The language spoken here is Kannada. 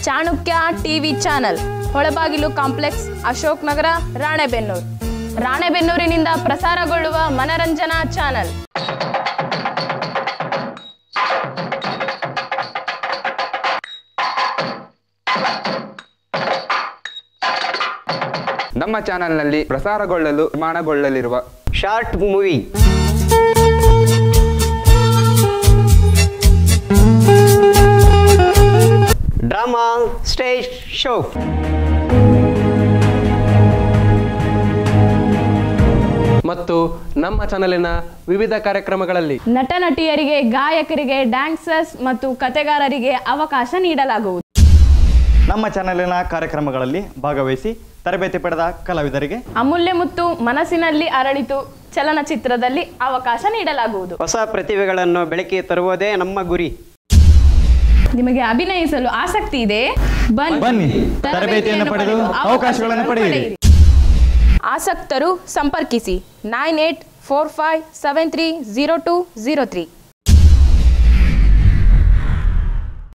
Chanakya TV channel Holabagilu complex Ashok Nagar Ranebennur ರಾಣೆಬೆನ್ನೂರಿನಿಂದ ಪ್ರಸಾರಗೊಳ್ಳುವ ಮನರಂಜನಾ ಚಾನಲ್ ನಮ್ಮ ಚಾನೆಲ್ನಲ್ಲಿ ಪ್ರಸಾರಗೊಳ್ಳಲು ನಿರ್ಮಾಣಗೊಳ್ಳಲಿರುವ short movie drama stage show ಮತ್ತು ನಮ್ಮ ಚಾನಲಿನ ವಿವಿಧ ಕಾರ್ಯಕ್ರಮಗಳಲ್ಲಿ ನಟ ನಟಿಯರಿಗೆ ಗಾಯಕರಿಗೆ ಡ್ಯಾನ್ಸರ್ಸ್ ಮತ್ತು ಕತೆಗಾರರಿಗೆ ಅವಕಾಶ ನೀಡಲಾಗುವುದು ನಮ್ಮ ಚಾನೆಲಿನ ಕಾರ್ಯಕ್ರಮಗಳಲ್ಲಿ ಭಾಗವಹಿಸಿ ತರಬೇತಿ ಪಡೆದ ಕಲಾವಿದರಿಗೆ ಅಮೂಲ್ಯ ಮುತ್ತು ಮನಸ್ಸಿನಲ್ಲಿ ಅರಳಿತು ಚಲನಚಿತ್ರದಲ್ಲಿ ಅವಕಾಶ ನೀಡಲಾಗುವುದು ಹೊಸ ಪ್ರತಿಭೆಗಳನ್ನು ಬೆಳಕಿಗೆ ತರುವುದೇ ನಮ್ಮ ಗುರಿ ನಿಮಗೆ ಅಭಿನಯಿಸಲು ಆಸಕ್ತಿ ಇದೆ ಬನ್ನಿ ತರಬೇತಿಯನ್ನು ಪಡೆದು ಅವಕಾಶಗಳನ್ನು ಪಡೆಯಿರಿ ಆಸಕ್ತರು ಸಂಪರ್ಕಿಸಿ nine eight four five seven three zero two zero three